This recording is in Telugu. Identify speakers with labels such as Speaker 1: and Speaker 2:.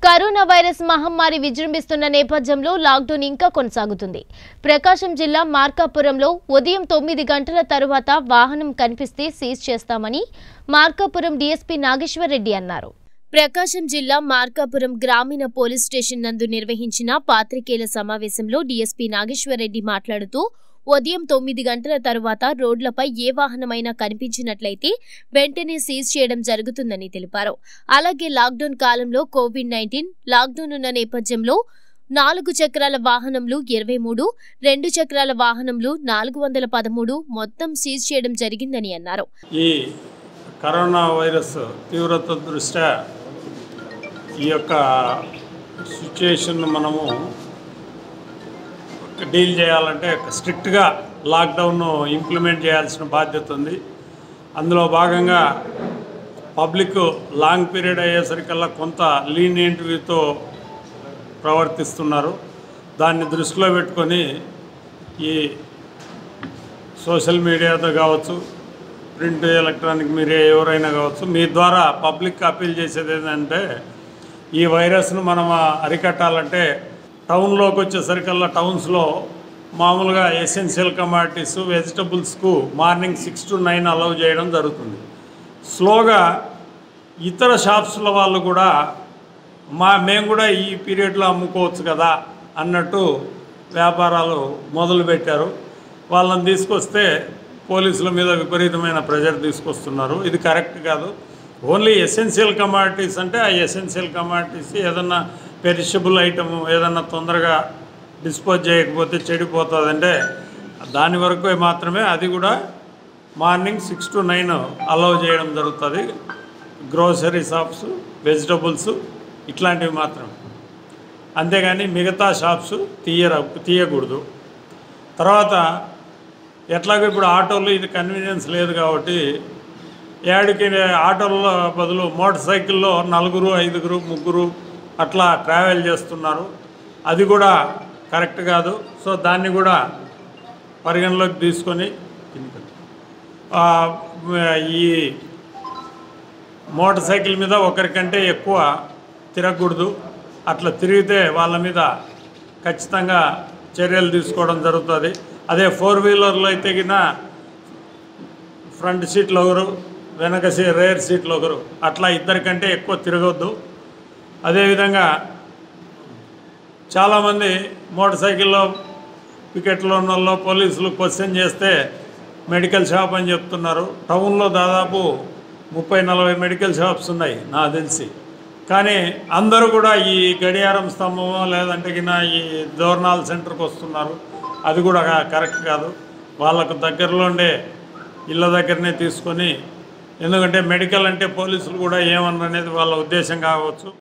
Speaker 1: కరోనా వైరస్ మహమ్మారి విజృంభిస్తున్న నేపథ్యంలో లాక్డౌన్ ఇంకా కొనసాగుతుంది ప్రకాశం జిల్లా మార్కాపురంలో ఉదయం తొమ్మిది గంటల తరువాత వాహనం కనిపిస్తే సీజ్ చేస్తామని మార్కాపురం డీఎస్పీ నాగేశ్వరరెడ్డి అన్నారు ప్రకాశం జిల్లా మార్కాపురం గ్రామీణ పోలీస్ స్టేషన్ నందు నిర్వహించిన పాత్రికేయుల సమావేశంలో డీఎస్పీ నాగేశ్వరరెడ్డి మాట్లాడుతూ ఉదయం తొమ్మిది గంటల తరువాత రోడ్లపై ఏ వాహనమైనా కనిపించినట్లయితే వెంటనే సీజ్ చేయడం జరుగుతుందని తెలిపారు అలాగే లాక్డౌన్ కాలంలో కోవిడ్ నైన్టీన్ లాక్డౌన్ ఉన్న నేపథ్యంలో నాలుగు చక్రాల వాహనంలు ఇరవై మూడు రెండు చక్రాల వాహనంలు నాలుగు వందల పదమూడు మొత్తం సీజ్ చేయడం జరిగిందని అన్నారు
Speaker 2: ఈ కరోనా వైరస్ తీవ్రత దృష్ట్యా ఈ యొక్క సిచ్యుయేషన్ మనము డీల్ చేయాలంటే స్ట్రిక్ట్గా లాక్డౌన్ ఇంప్లిమెంట్ చేయాల్సిన బాధ్యత ఉంది అందులో భాగంగా పబ్లిక్ లాంగ్ పీరియడ్ అయ్యేసరికల్లా కొంత లీనియంట్తో ప్రవర్తిస్తున్నారు దాన్ని దృష్టిలో పెట్టుకొని ఈ సోషల్ మీడియాతో కావచ్చు ప్రింట్ ఎలక్ట్రానిక్ మీడియా ఎవరైనా కావచ్చు మీ ద్వారా పబ్లిక్ అప్పీల్ చేసేది ఏంటంటే ఈ వైరస్ను మనం అరికట్టాలంటే టౌన్లోకి వచ్చేసరికల్లా టౌన్స్లో మామూలుగా ఎసెన్షియల్ కమాడిటీస్ వెజిటబుల్స్కు morning six to nine allow చేయడం జరుగుతుంది స్లోగా ఇతర షాప్స్ల వాళ్ళు కూడా మా మేము కూడా ఈ పీరియడ్లో అమ్ముకోవచ్చు కదా అన్నట్టు వ్యాపారాలు మొదలుపెట్టారు వాళ్ళని తీసుకొస్తే పోలీసుల మీద విపరీతమైన ప్రెజర్ తీసుకొస్తున్నారు ఇది కరెక్ట్ కాదు ఓన్లీ ఎసెన్షియల్ కమాడిటీస్ అంటే ఆ ఎసెన్షియల్ కమాడిటీస్ ఏదన్నా పెరిషబుల్ ఐటమ్ ఏదన్నా తొందరగా డిస్పోజ్ చేయకపోతే చెడిపోతుంది అంటే దాని వరకు మాత్రమే అది కూడా morning six to nine allow చేయడం జరుగుతుంది గ్రోసరీ షాప్స్ వెజిటబుల్స్ ఇట్లాంటివి మాత్రమే అంతేగాని మిగతా షాప్స్ తీయర తీయకూడదు తర్వాత ఎట్లాగో ఇప్పుడు ఆటోలు ఇది కన్వీనియన్స్ లేదు కాబట్టి ఏడికి ఆటోల్లో బదులు మోటార్ సైకిల్లో నలుగురు ఐదుగురు ముగ్గురు అట్లా ట్రావెల్ చేస్తున్నారు అది కూడా కరెక్ట్ కాదు సో దాన్ని కూడా పరిగణలోకి తీసుకొని ఆ, ఈ మోటార్ సైకిల్ మీద ఒకరికంటే ఎక్కువ తిరగకూడదు అట్లా తిరిగితే వాళ్ళ మీద ఖచ్చితంగా చర్యలు తీసుకోవడం జరుగుతుంది అదే ఫోర్ వీలర్లో అయితే గిన ఫ్రంట్ సీట్లో ఒకరు వెనక సీ రేర్ సీట్లో ఒకరు అట్లా ఇద్దరికంటే ఎక్కువ తిరగొద్దు అదేవిధంగా చాలామంది మోటార్ సైకిల్లో పికెట్లో ఉన్న వాళ్ళు పోలీసులు క్వశ్చన్ చేస్తే మెడికల్ షాప్ అని చెప్తున్నారు టౌన్లో దాదాపు ముప్పై నలభై మెడికల్ షాప్స్ ఉన్నాయి నాకు తెలిసి కానీ అందరూ కూడా ఈ గడియారం స్తంభమో లేదంటే కింద ఈ దోర్నాల్ సెంటర్కి వస్తున్నారు అది కూడా కా- కరెక్ట్ కాదు వాళ్ళకు దగ్గరలో ఉండే ఇళ్ళ దగ్గరనే తీసుకొని ఎందుకంటే మెడికల్ అంటే పోలీసులు కూడా ఏమన్నారు అనేది వాళ్ళ ఉద్దేశం కావచ్చు